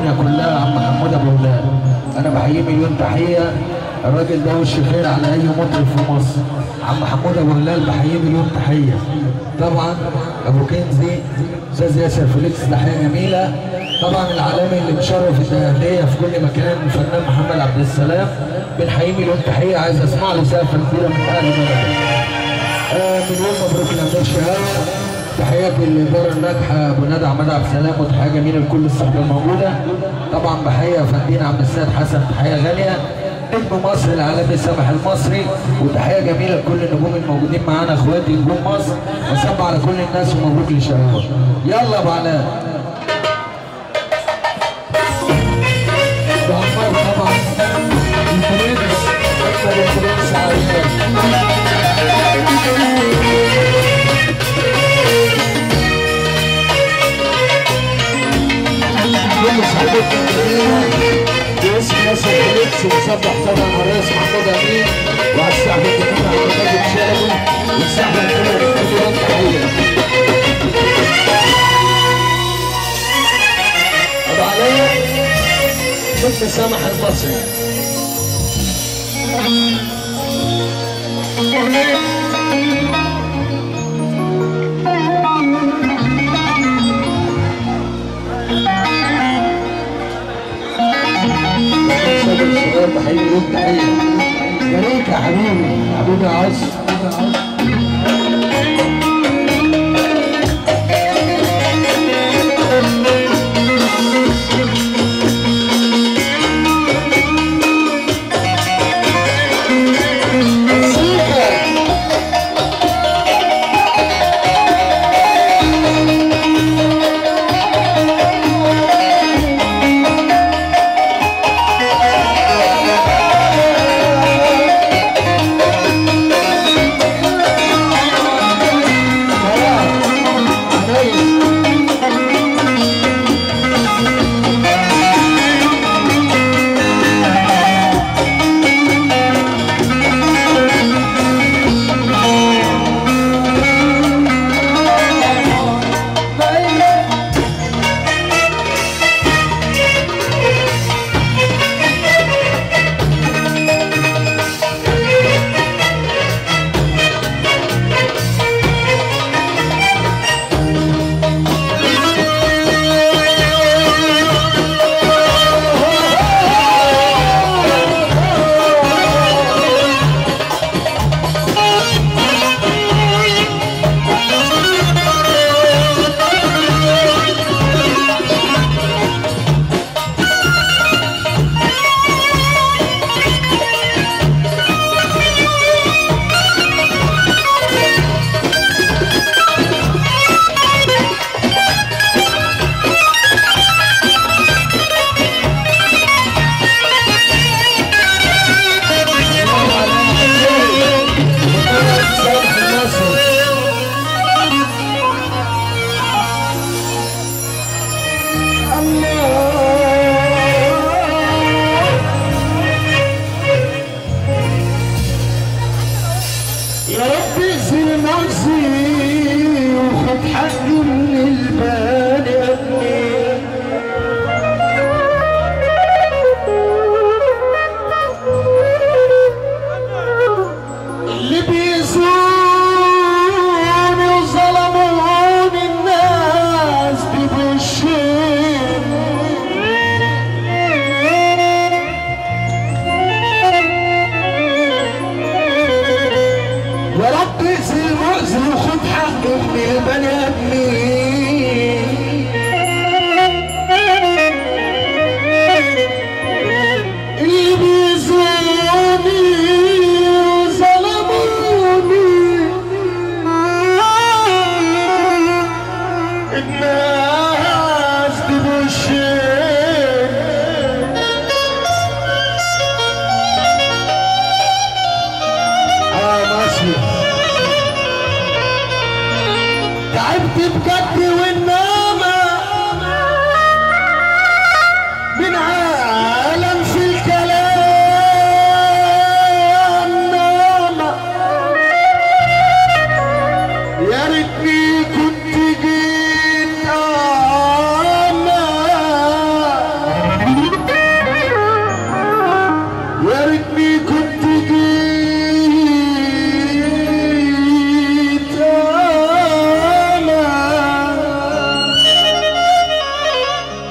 الدنيا كلها عم محمود ابو هلال انا بحييه مليون تحيه الراجل ده وش خير على اي مطرب في مصر عم محمود ابو هلال بحييه مليون تحيه طبعا ابو كنزي استاذ ياسر فليكس تحيه جميله طبعا العالمي اللي مشرف الدهليه في كل مكان الفنان محمد عبد السلام بنحييه مليون تحيه عايز اسمع له سقفه كبيره من اهل بلدي آه، من يوم مبروك الامير شهاب تحياتي للاداره الناجحه ابو ندى عماد عبد السلام وتحيه جميله لكل الصحبه الموجوده طبعا بحيي فندينا عبد السيد حسن تحيه غاليه نجم مصر العالمي سامح المصري وتحيه جميله لكل النجوم الموجودين معانا اخواتي نجوم مصر وصب على كل الناس ومبروك لشهاب يلا يا ابو علاء أبو عمار طبعا البرنس اكبر البرنس عيال كل صحبتنا الجميلة باسم ياسر فليكس ومصبح طبعا على الرئيس محمود امين وعلى السحب الجميل على مجد شلبي والسحب الجميل للفريق تحية ابو علاء شفت سامح المصري صدر الصغير تحية يوم تحية يا ريت يا حبيبي حبيبي يا عز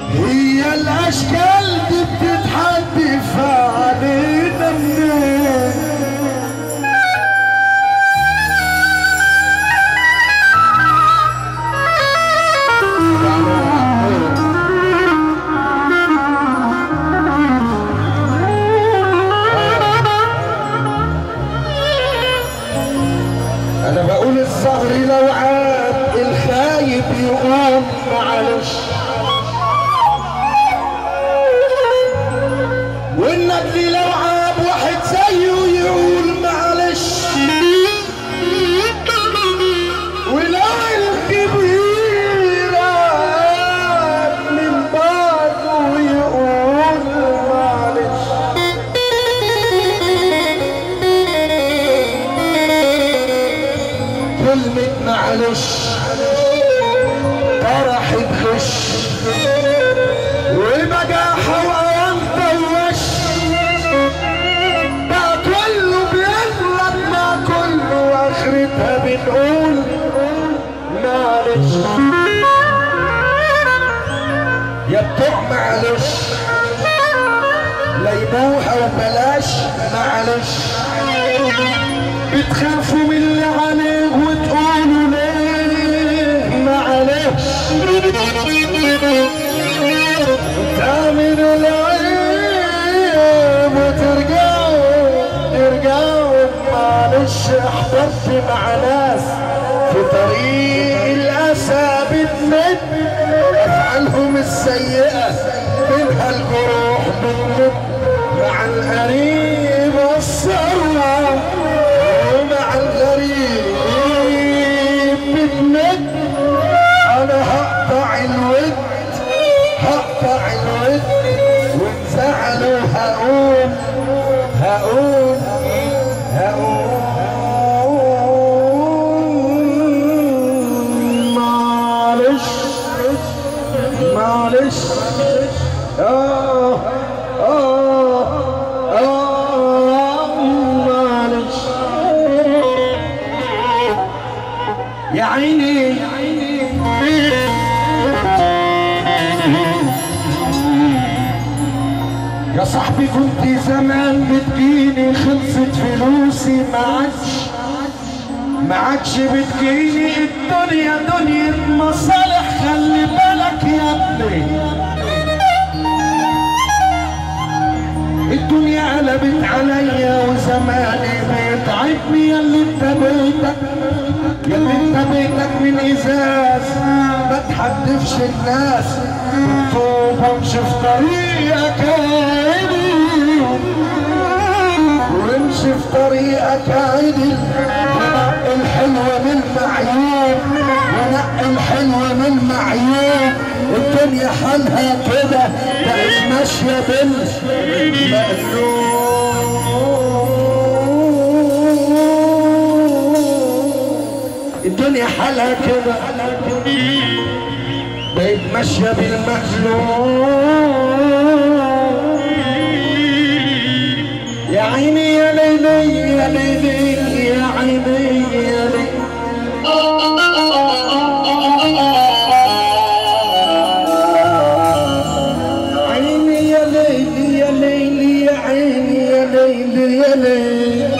هي الاشكال دي بتتحدف علينا منين انا بقول الصبر لو عاد الخايب يقوم معلش والنبي لو عاب واحد زيه يقول معلش ولو الكبير عاب من بعده يقول معلش كلمة معلش فرح بغش وبجاحة وأيام طوش بقى كله بيغلط مع كله وآخرتها بنقول معلش يا بتوع معلش ليبوها وبلاش معلش بتخافوا من اللي عليه وتقولوا ليه معلش تعملوا العيب وترجعوا ترجعوا معلش احضرت مع ناس في طريق الاسى بتمد افعالهم السيئه منها الجروح بتمد مع القريب الثروه ومع الغريب بتمد انا هقطع الود هقطع الود وانزعلوا هقوم هقوم هقوم معلش معلش آه آه آه معلش يا عيني يا صاحبي كنت زمان بتجيني خلصت فلوسي ما عادش ما عادش بتجيني الدنيا دنيا مصالح خلي بالك يا ابني الدنيا قلبت عليا وزماني بيتعبني يا اللي انت بيتك يا اللي انت بيتك من ازاز ما تحدفش الناس طوب وامشي في طريقك عادي وامشي في طريقك عادي ونقي الحلوة من المعيوب ونقي الحلوة من المعيوب الدنيا حالها كده بقت ماشية بالمألوف الدنيا حالها كده بقت ماشية بالمألوف يا عيني يا ليلي يا ليلي يا عيني يا ليلي عيني يا ليلي يا ليلي يا عيني يا ليلي يا ليلي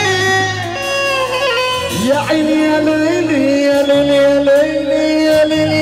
يا عيني يا ليلي يا ليلي يا ليلي يا ليلي